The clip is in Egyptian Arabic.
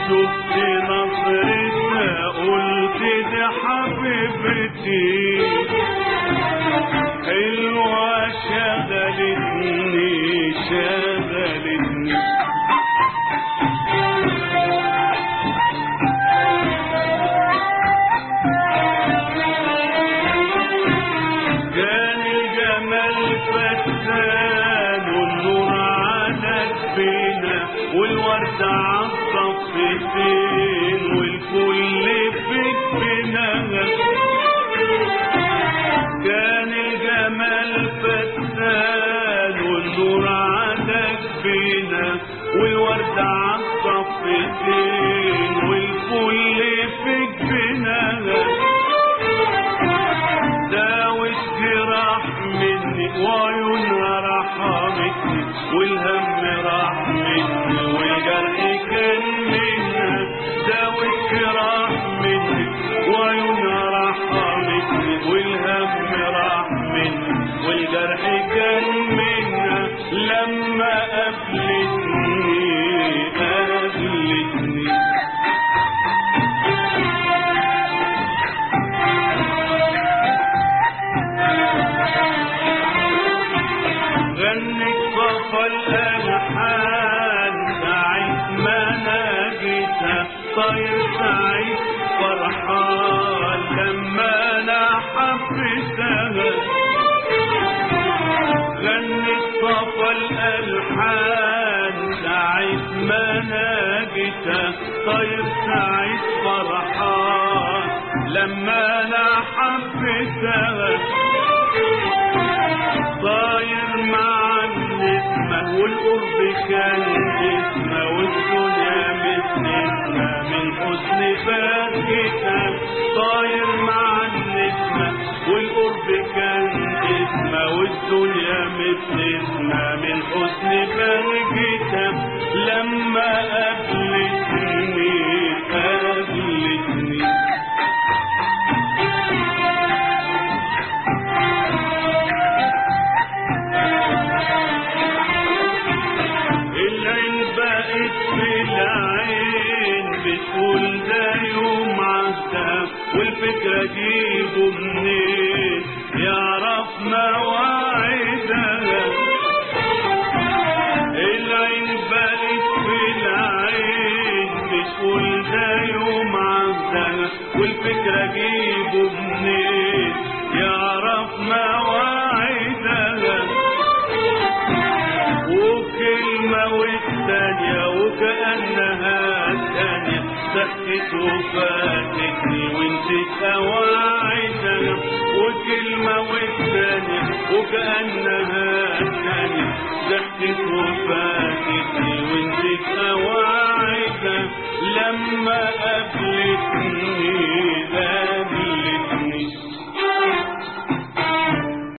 شفت نظرتها قلت دي حبيبتي حلوة شغلتني شغلتني كان الجمال فتان والنور على جبينة والورد عالصفتين والكل في جبينها كان الجمال فتان والنور على جبينة والورد عالصفتين والكل في جبينها داوت جراح مني وعيونها رحمتني والهم راح مني والجرح كان منها داوت جراح مني وعيونها رحمتني والهم راح مني والجرح كان منها لما قابلتني قابلتني غنت صفى الألحان ساعة ما نجيتها طير سعيد فرحان لما أنا حبيتها غنت صفى الألحان ساعة ما نجيتها طير سعيد فرحان لما أنا حبيتها طاير مع النسمة والقرب كان اسمه والدنيا مثل اسمه من حسن فاتتها طاير مع النسمة والقرب كان اسمه والدنيا مثل اسمه من حسن فاتتها لما قابلتني قابلتني العين بقت في العين بتقول ده يوم عدى والفكرة جيبه منين يعرف مواعيدها العين بقت في العين بتقول ده يوم عدى والفكرة جيبه منين يعرف مواعيدها وكلمة والتانية وكأنها الثانية ضحكت وفاتتني وانت أواعدها وكلمة والتانية وكأنها الثانية ضحكت وفاتتني وانت أواعدها لما